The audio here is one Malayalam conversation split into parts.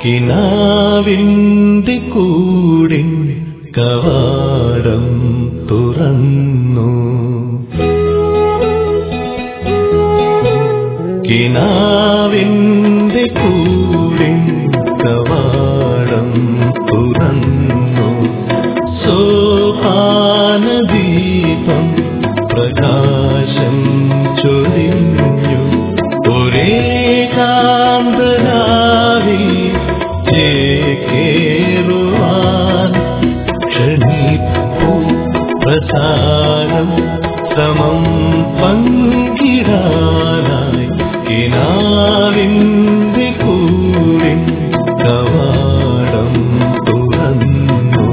കിനാവിന്റെ കൂടിൻ കവാടം തുറന്നു കിനാവിന്റെ കൂടിൻ കവാടം തുറന്നു സോപാനദീപം പ്രകാശം ചൊരിഞ്ഞു ഒരേ കാന്തനാവി ചേക്കേറുവാൻ ക്ഷണിപ്പു പ്രസാരം സമം പങ്കിടാനായി കിനാവിന്റെ കൂടിൻ കവാടം തുറന്നു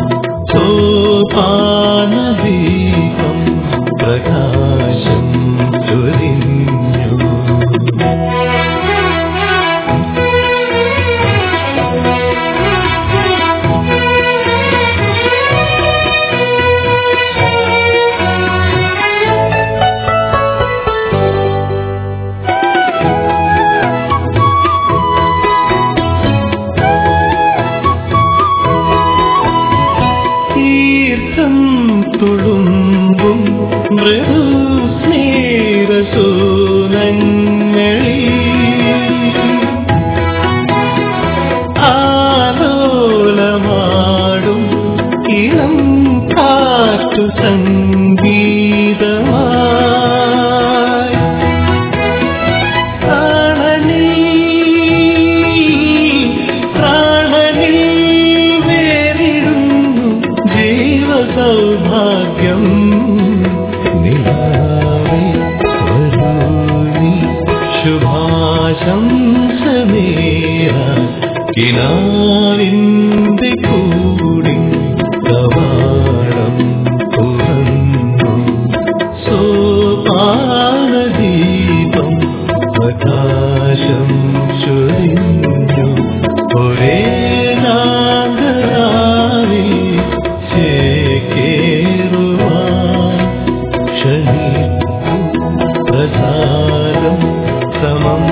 സോപാനദീപം പ്രകാശം ചൊരിഞ്ഞു തീർത്ഥം തുളുമ്പും മൃദുസ്നേഹസൂനങ്ങളിൽ ആലോലമാടും ഇളം കാറ്റു സംഗീതമായി പ്രാണനിൽ പ്രാണനിൽ വേറിടുന്നു ജീവസൗഭാഗ്യം നിലാവേ വരൂ നീ ശുഭാശംസമേറ കിനാവിന്റെ കൂടി കവാടം തുറന്നു സോപാനദീപം പ്രകാശം ചൊരിഞ്ഞു ഒരേ നാഗരാവിൽ ചേക്കേറുവാൻ ക്ഷണിപ്പു പ്രസാരം സമം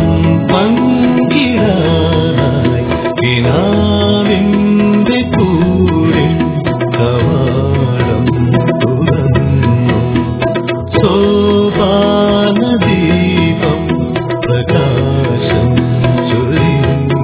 പങ്കിടാനായി കിനാവിന്റെ കൂടെ കവാടം തുറന്നു സോപാനദീപം പ്രകാശം ചൊരിഞ്ഞു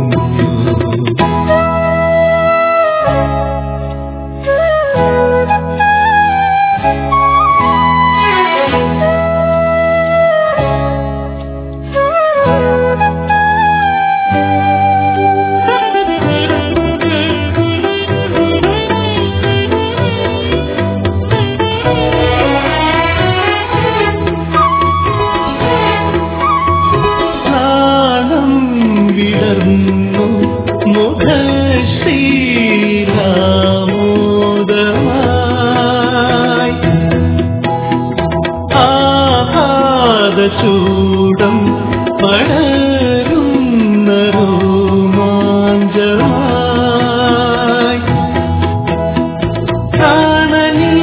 നാണം വിടർന്നു മുഖശ്രീരാമോദമായി ആപാദചൂടം പടരുന്ന രോമാഞ്ചമായി പ്രാണനിൽ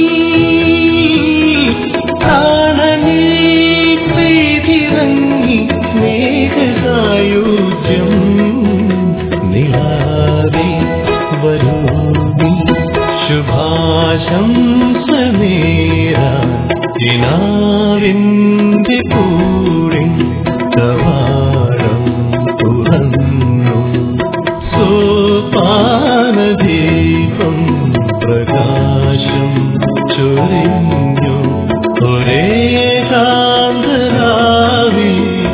പ്രാണനിൽ പ്രീതിറങ്ങി മേഘസായുജ്യം നിലാവേ വരൂ നീ ശുഭാശംസമേറ കിനാവിന്റെ കൂടെ കവാടം തുറന്നു സോപാനദീപം പ്രകാശം ചൊരിഞ്ഞു ഒരേ കാന്തരാവി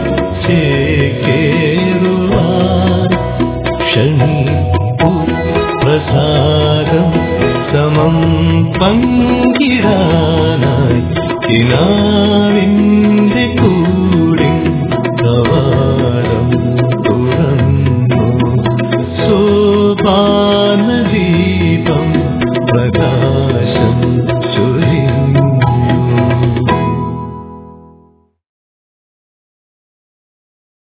ചേക്കേറുവാൻ ക്ഷണിപ്പു പ്രസാദം സമം പങ്കിടാനായി കിനാവിന്റെ കൂ